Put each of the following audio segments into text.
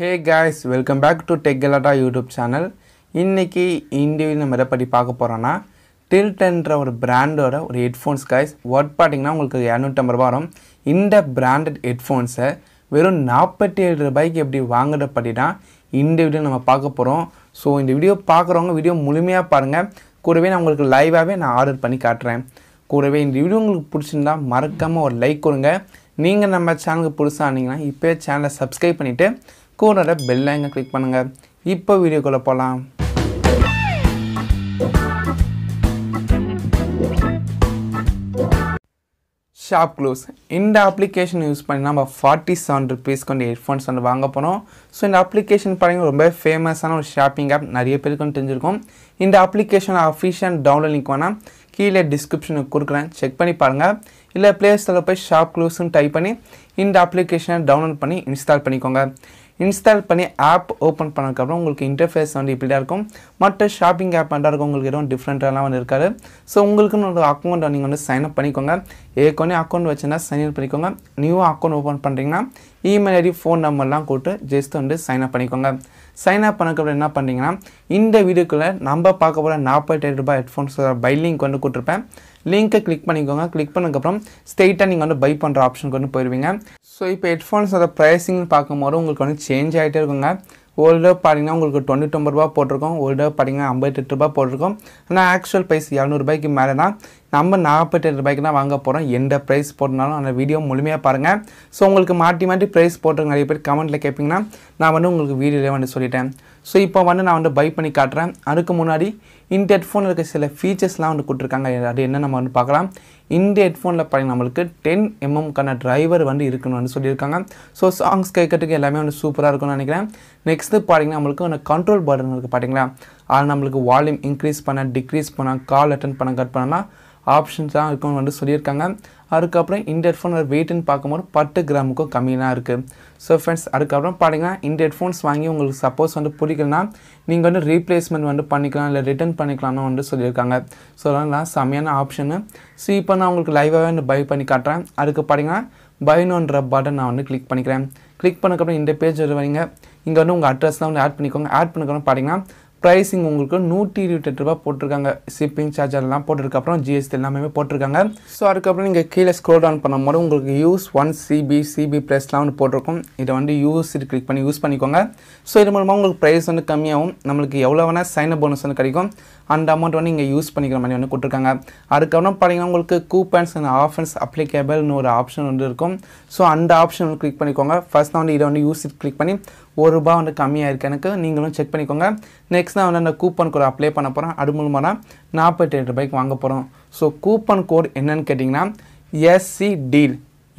hey guys welcome back to tech Galatta YouTube channel இன்றைக்கி individual நம்ம எதை பற்றி பார்க்க போகிறோன்னா டில்டன்ற ஒரு பிராண்டோட ஒரு ஹெட்ஃபோன்ஸ் guys ஒர்க் பார்த்தீங்கன்னா உங்களுக்கு இரநூத்தம்பது ரூபா வரும் இந்த பிராண்டட் ஹெட்ஃபோன்ஸை வெறும் நாற்பத்தி ஏழு ரூபாய்க்கு எப்படி வாங்குறத பற்றி தான் இந்த வீடியோ நம்ம பார்க்க போகிறோம் ஸோ இந்த வீடியோ பார்க்குறவங்க வீடியோ முழுமையாக பாருங்கள் கூடவே நான் உங்களுக்கு லைவாகவே நான் ஆர்டர் பண்ணி காட்டுறேன் கூடவே இந்த வீடியோ உங்களுக்கு பிடிச்சிருந்தா மறக்காமல் ஒரு லைக் கொடுங்க நீங்கள் நம்ம சேனலுக்கு புதுசாக ஆனீங்கன்னா இப்போ சேனலை சப்ஸ்கிரைப் பண்ணிவிட்டு கூட பெல் ஐங்க கிளிக் பண்ணுங்கள் இப்போ வீடியோக்குள்ளே போகலாம் ஷாப் க்ளோஸ் இந்த அப்ளிகேஷன் யூஸ் பண்ணி நம்ம ஃபார்ட்டி செவன் ருபீஸ் கொண்டு ஹெட்ஃபோன்ஸ் வந்து வாங்க போகிறோம் ஸோ இந்த அப்ளிகேஷன் பாருங்க ரொம்ப ஃபேமஸான ஒரு ஷாப்பிங் ஆப் நிறைய பேருக்கு வந்து தெரிஞ்சிருக்கும் இந்த அப்ளிகேஷன் அஃபிஷியல் டவுன்லோட் லிங்க் வேணால் கீழே டிஸ்கிரிப்ஷனுக்கு கொடுக்குறேன் செக் பண்ணி பாருங்கள் இல்லை ப்ளே ஸ்டோரில் போய் ஷாப் க்ளோஸ்னு டைப் பண்ணி இந்த அப்ளிகேஷனை டவுன்லோட் பண்ணி இன்ஸ்டால் பண்ணிக்கோங்க இன்ஸ்டால் பண்ணி ஆப் ஓப்பன் பண்ணதுக்கப்புறம் உங்களுக்கு இன்டர்ஃபேஸ் வந்து இப்படி தான் இருக்கும் மற்ற ஷாப்பிங் ஆப் வந்து இருக்கும் உங்களுக்கு எதுவும் டிஃப்ரெண்ட்டாலாம் வந்து இருக்காது ஸோ உங்களுக்குன்னு ஒரு அக்கௌண்ட் நீங்கள் வந்து சைன் அப் பண்ணிக்கோங்க ஏற்கனவே அக்கௌண்ட் வச்சுருந்தா சைன் அப் பண்ணிக்கோங்க நியூ அக்கௌண்ட் ஓப்பன் பண்ணுறீங்கன்னா இமெயில் ஐடி ஃபோன் நம்பர்லாம் கொடுத்து ஜஸ்ட் வந்து சைன் அப் பண்ணிக்கோங்க சைன் அப் பண்ணக்கப்புறம் என்ன பண்ணுறீங்கன்னா இந்த வீடியோக்குள்ளே நம்ம பார்க்க போகிற நாற்பத்தெட்டு ரூபாய் ஹெட்ஃபோன்ஸோட பை லிங்க் வந்து கொடுத்துருப்பேன் லிங்க்கை கிளிக் பண்ணிக்கோங்க கிளிக் பண்ணதுக்கப்புறம் ஸ்ட்ரெயிட்டாக நீங்கள் வந்து பை பண்ணுற ஆப்ஷனுக்கு வந்து போயிடுவீங்க ஸோ இப்போ ஹெட்ஃபோன்ஸோட ப்ரைஸிங் பார்க்கும்போது உங்களுக்கு வந்து சேஞ்ச் ஆகிட்டே இருக்குங்க ஒரு தடவை பார்த்தீங்கன்னா உங்களுக்கு தொண்ணூற்றொம்பது ரூபா போட்டிருக்கோம் ஒரு தடவை பார்த்தீங்கன்னா ஐம்பத்தெட்டு ரூபா போட்டிருக்கோம் ஆனால் ஆக்சுவல் ப்ரைஸ் இரநூறுபாய்க்கு மேலேனா நம்ம நாற்பத்தெட்டு ரூபாய்க்கு தான் வாங்க போகிறோம் எந்த ப்ரைஸ் போட்டனாலும் அந்த வீடியோ முழுமையாக பாருங்கள் ஸோ உங்களுக்கு மாற்றி மாற்றி ப்ரைஸ் போட்டு நிறைய பேர் கமெண்ட்டில் கேட்பீங்கன்னா நான் வந்து உங்களுக்கு வீடியோவில் வந்து சொல்லிட்டேன் ஸோ இப்போ வந்து நான் வந்து பை பண்ணி காட்டுறேன் அதுக்கு முன்னாடி இந்த ஹெட்ஃபோனில் இருக்க சில ஃபீச்சர்ஸ்லாம் வந்து கொடுத்துருக்காங்க அது என்ன நம்ம வந்து பார்க்கலாம் இந்த ஹெட்ஃபோனில் பார்த்தீங்கன்னா நம்மளுக்கு டென் எம்எம்க்கான டிரைவர் வந்து இருக்குன்னு வந்து சொல்லியிருக்காங்க ஸோ சாங்ஸ் கேட்கறதுக்கு எல்லாமே வந்து சூப்பராக இருக்கும்னு நினைக்கிறேன் நெக்ஸ்ட்டு பார்த்தீங்கன்னா நம்மளுக்கு அந்த கண்ட்ரோல் பட்டன் இருக்குது பார்த்தீங்களா அது நம்மளுக்கு வால்யூம் இன்க்ரீஸ் பண்ண டிக்ரீஸ் பண்ண கால் அட்டன் பண்ண கட் பண்ணலாம் ஆப்ஷன்ஸ் தான் இருக்கும்னு வந்து சொல்லியிருக்காங்க அதுக்கப்புறம் இந்த ஹெட்ஃபோனோட வெயிட்னு பார்க்கும்போது பத்து கிராமுக்கும் கம்மியாக இருக்குது ஸோ ஃப்ரெண்ட்ஸ் அதுக்கப்புறம் பார்த்தீங்கன்னா இந்த ஹெட்ஃபோன்ஸ் வாங்கி உங்களுக்கு சப்போஸ் வந்து பிடிக்கலனா நீங்கள் வந்து ரீப்ளேஸ்மெண்ட் வந்து பண்ணிக்கலாம் இல்லை ரிட்டர்ன் பண்ணிக்கலாம்னு வந்து சொல்லியிருக்காங்க ஸோ அதெல்லாம் செம்மையான ஆப்ஷனு ஸோ இப்போ நான் உங்களுக்கு லைவாகவே வந்து பை பண்ணி காட்டுறேன் அதுக்கு பார்த்தீங்கன்னா பைனோன்ற பட்டன் நான் வந்து கிளிக் பண்ணிக்கிறேன் கிளிக் பண்ணக்கப்புறம் இந்த பேஜ் வருவீங்க இங்கே வந்து உங்கள் அட்ரஸ் தான் வந்து ஆட் பண்ணிக்கோங்க ஆட் பண்ணக்கப்புறம் பார்த்தீங்கன்னா ப்ரைஸிங் உங்களுக்கு நூற்றி இருபத்தெட்டு ரூபா போட்டிருக்காங்க ஷிப்பிங் சார்ஜ் எல்லாம் போட்டிருக்கு அப்புறம் ஜிஎஸ்டி எல்லாமே போட்டிருக்காங்க ஸோ அதுக்கப்புறம் நீங்கள் கீழே ஸ்க்ரோல் டவுன் பண்ணும்போது உங்களுக்கு யூஸ் ஒன் சிபி சிபி ப்ரைஸ்லாம் வந்து போட்டிருக்கும் இதை வந்து யூஸ் இது கிளிக் பண்ணி யூஸ் பண்ணிக்கோங்க ஸோ இது மூலமாக உங்களுக்கு ப்ரைஸ் வந்து கம்மியாகும் நம்மளுக்கு எவ்வளோ வேணால் சைன் அப் போனஸ் வந்து கிடைக்கும் அந்த அமௌண்ட் வந்து இங்கே யூஸ் பண்ணிக்கிற மாதிரி வந்து கொடுத்துருக்காங்க அதுக்கப்புறம் பார்த்தீங்கன்னா உங்களுக்கு கூப்பன்ஸ் அண்ட் ஆஃபர்ஸ் அப்ளிகேபிள்னு ஒரு ஆப்ஷன் வந்து இருக்கும் ஸோ அந்த ஆப்ஷன் வந்து கிளிக் பண்ணிக்கோங்க ஃபர்ஸ்ட் நான் வந்து இதை வந்து யூஸ் கிளிக் பண்ணி ஒரு ரூபா வந்து கம்மியாக இருக்குது எனக்கு நீங்களும் செக் பண்ணிக்கோங்க நெக்ஸ்ட் நான் வந்து அந்த கூப்பன் கோட் அப்ளை பண்ண போகிறேன் அது மூலமாக தான் நாற்பத்தெட்டு ரூபாய்க்கு வாங்க போகிறோம் ஸோ கூப்பன் கோட் என்னன்னு கேட்டிங்கன்னா எஸ்சி டீல்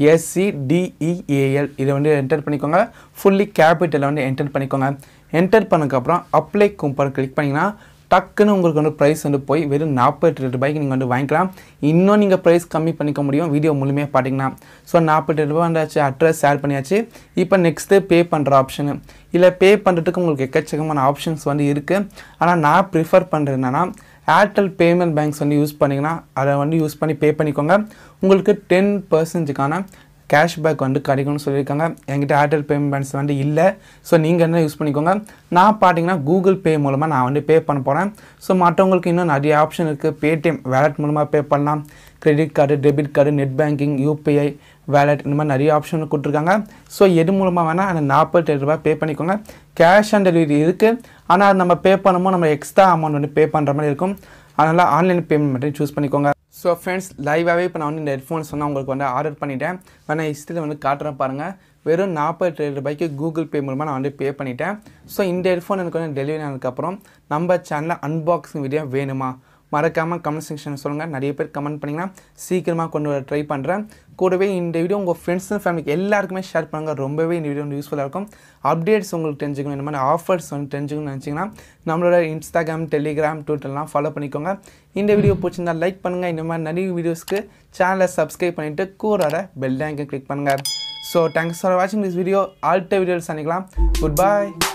எஸ்சிடிஇஏஎல் இதை வந்து என்டர் பண்ணிக்கோங்க ஃபுல்லி கேபிட்டலில் வந்து என்டர் பண்ணிக்கோங்க என்டர் பண்ணதுக்கப்புறம் அப்ளை கூப்பன் கிளிக் பண்ணிங்கன்னா டக்குன்னு உங்களுக்கு வந்து ப்ரைஸ் வந்து போய் வெறும் நாற்பத்தி ரூபாய்க்கு நீங்கள் வந்து வாங்கிக்கலாம் இன்னும் நீங்கள் ப்ரைஸ் கம்மி பண்ணிக்க முடியும் வீடியோ முழுமையாக பார்த்தீங்கன்னா ஸோ நாற்பத்தி ரூபா வந்தாச்சு அட்ரஸ் ஷேர் பண்ணியாச்சு இப்போ நெக்ஸ்ட்டு பே பண்ணுற ஆப்ஷனு இல்லை பே பண்ணுறதுக்கு உங்களுக்கு எக்கச்சக்கமான ஆப்ஷன்ஸ் வந்து இருக்குது ஆனால் நான் ப்ரிஃபர் பண்ணுறது என்னென்னா ஏர்டெல் பேமெண்ட் பேங்க்ஸ் வந்து யூஸ் பண்ணிங்கன்னா அதை வந்து யூஸ் பண்ணி பே பண்ணிக்கோங்க உங்களுக்கு டென் பர்சன்ட்டுக்கான கேஷ்பேக் வந்து கிடைக்கும்னு சொல்லியிருக்காங்க என்கிட்ட ஏர்டெல் பேமெண்ட் பேங்க்ஸ் வந்து இல்லை ஸோ நீங்கள் என்ன யூஸ் பண்ணிக்கோங்க நான் பார்த்தீங்கன்னா கூகுள் பே மூலமாக நான் வந்து பே பண்ண போகிறேன் ஸோ மற்றவங்களுக்கு இன்னும் நிறைய ஆப்ஷன் இருக்குது பேடிஎம் வேலட் மூலமாக பே பண்ணலாம் credit card debit card net banking UPI wallet இந்த மாதிரி நிறைய ஆப்ஷன் கொடுத்துருக்காங்க ஸோ எது மூலமாக வேணால் அந்த நாற்பத்தெட்டு ரூபாய் பே பண்ணிக்கோங்க கேஷ் ஆன் டெலிவரி இருக்குது ஆனால் அது நம்ம பே பண்ணும்போது நம்ம எக்ஸ்ட்ரா அமௌண்ட் வந்து பே பண்ணுற மாதிரி இருக்கும் அதனால் ஆன்லைன் பேமெண்ட் மட்டும் சூஸ் பண்ணிக்கோங்க ஸோ ஃப்ரெண்ட்ஸ் லைவாகவே இப்போ நான் வந்து இந்த ஹெட்ஃபோன்ஸ் வந்து உங்களுக்கு வந்து ஆர்டர் பண்ணிட்டேன் வேணா ஹிஸ்ட்ரியில் வந்து காட்டுறேன் பாருங்கள் வெறும் நாற்பத்தி ரூபாய்க்கு கூகுள் பே மூலமாக நான் வந்து பே பண்ணிட்டேன் ஸோ இந்த ஹெட்ஃபோன் எனக்கு வந்து டெலிவரி ஆனதுக்கப்புறம் நம்ம சேனலில் அன்பாக்சிங் வீடியோ வேணுமா மறக்காமல் கமெண்ட் செக்ஷன் சொல்லுங்கள் நிறைய பேர் கமெண்ட் பண்ணிங்கன்னா சீக்கிரமாக கொண்டு வர ட்ரை பண்ணுறேன் கூடவே இந்த வீடியோ உங்கள் ஃப்ரெண்ட்ஸ் அண்ட் ஃபேமிலிக்கு எல்லாருக்குமே ஷேர் பண்ணுங்கள் ரொம்பவே இந்த வீடியோ வந்து யூஸ்ஃபுல்லாக இருக்கும் அப்டேட்ஸ் உங்களுக்கு தெரிஞ்சுக்கணும் இந்த மாதிரி ஆஃபர்ஸ் வந்து தெரிஞ்சுக்கணும்னு நினச்சிங்கன்னா நம்மளோட இன்ஸ்டாகிராம் டெலிகிராம் ட்விட்டர்லாம் ஃபாலோ பண்ணிக்கோங்க இந்த வீடியோ பிடிச்சிருந்தா லைக் பண்ணுங்கள் இந்த மாதிரி நிறைய வீடியோஸ்க்கு சேனலை சப்ஸ்கிரைப் பண்ணிவிட்டு கூறார பெல் ஐக்கன் கிளிக் பண்ணுங்கள் ஸோ தேங்க்ஸ் ஃபார் வாட்சிங் திஸ் வீடியோ ஆல்ட்ட வீடியோஸ் சந்திக்கலாம் குட் பாய்